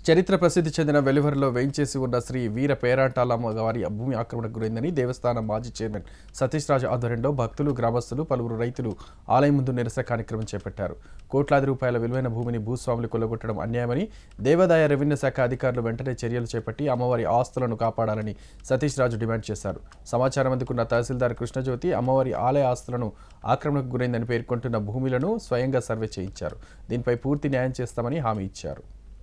చరిత్ర ప్రసిద్ధి చెందిన వెలువరిలో వేయించేసి ఉన్న శ్రీ వీర పేరాటాలమ్మ వారి భూమి ఆక్రమణకు గురైందని దేవస్థానం మాజీ చైర్మన్ సతీష్ రాజు ఆధ్వర్యంలో భక్తులు గ్రామస్తులు పలువురు రైతులు ఆలయం ముందు నిరసన కార్యక్రమం చేపట్టారు కోట్లాది రూపాయల విలువైన భూమిని భూస్వాములు కొల్లగొట్టడం అన్యాయమని దేవాదాయ రెవెన్యూ శాఖ అధికారులు వెంటనే చర్యలు చేపట్టి అమ్మవారి ఆస్తులను కాపాడాలని సతీష్ రాజు డిమాండ్ చేశారు సమాచారం అందుకున్న తహసీల్దార్ కృష్ణజ్యోతి అమ్మవారి ఆలయ ఆస్తులను ఆక్రమణకు గురైందని పేర్కొంటున్న భూములను స్వయంగా సర్వే చేయించారు దీనిపై పూర్తి న్యాయం చేస్తామని హామీ ఇచ్చారు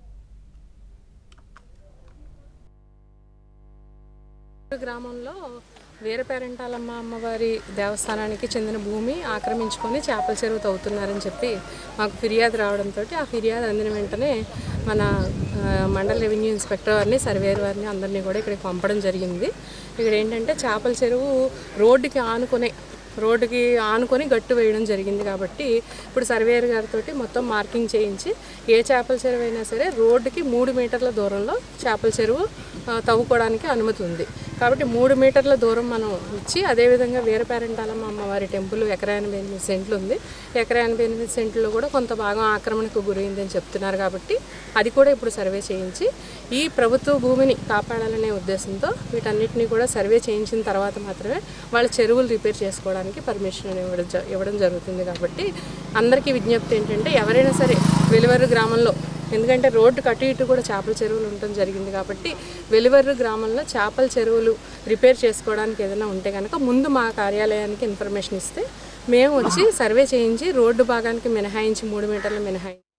గ్రామంలో వీరపేరంటాలమ్మ అమ్మవారి దేవస్థానానికి చెందిన భూమి ఆక్రమించుకొని చేపల చెరువు తవ్వుతున్నారని చెప్పి మాకు ఫిర్యాదు రావడంతో ఆ ఫిర్యాదు అందిన వెంటనే మన ఆ, మండల రెవెన్యూ ఇన్స్పెక్టర్ వారిని సర్వేర్ వారిని అందరినీ కూడా ఇక్కడికి పంపడం జరిగింది ఇక్కడ ఏంటంటే చేపల చెరువు రోడ్డుకి ఆనుకునే రోడ్డుకి ఆనుకొని గట్టు వేయడం జరిగింది కాబట్టి ఇప్పుడు సర్వేయర్ గారితో మొత్తం మార్కింగ్ చేయించి ఏ చేపల చెరువు అయినా సరే రోడ్డుకి మూడు మీటర్ల దూరంలో చేపల చెరువు ఆ, తవ్వుకోవడానికి అనుమతి ఉంది కాబట్టి మూడు మీటర్ల దూరం మనం ఇచ్చి అదేవిధంగా వీరపేరంటాలమ్మ అమ్మవారి టెంపుల్ ఎకరా ఎనభై ఎనిమిది సెంట్లు ఉంది ఎకరా ఎనభై ఎనిమిది సెంట్లో కూడా కొంత భాగం ఆక్రమణకు గురైంది అని చెప్తున్నారు కాబట్టి అది కూడా ఇప్పుడు సర్వే చేయించి ఈ ప్రభుత్వ భూమిని కాపాడాలనే ఉద్దేశంతో వీటన్నిటిని కూడా సర్వే చేయించిన తర్వాత మాత్రమే వాళ్ళ చెరువులు రిపేర్ చేసుకోవడానికి పర్మిషన్ ఇవ్వడం జ- ఇవ్వడం జరుగుతుంది కాబట్టి అందరికీ విజ్ఞప్తి ఏంటంటే ఎవరైనా సరే వెలువరు గ్రామంలో ఎందుకంటే రోడ్డుకు అటు ఇటు కూడా చేపల చెరువులు ఉండటం జరిగింది కాబట్టి వెలువర్రు గ్రామంలో చేపల చెరువులు రిపేర్ చేసుకోవడానికి ఏదైనా ఉంటే కనుక ముందు మా కార్యాలయానికి ఇన్ఫర్మేషన్ ఇస్తే మేము వచ్చి సర్వే చేయించి రోడ్డు భాగానికి మినహాయించి మూడు మీటర్లు మినహాయించి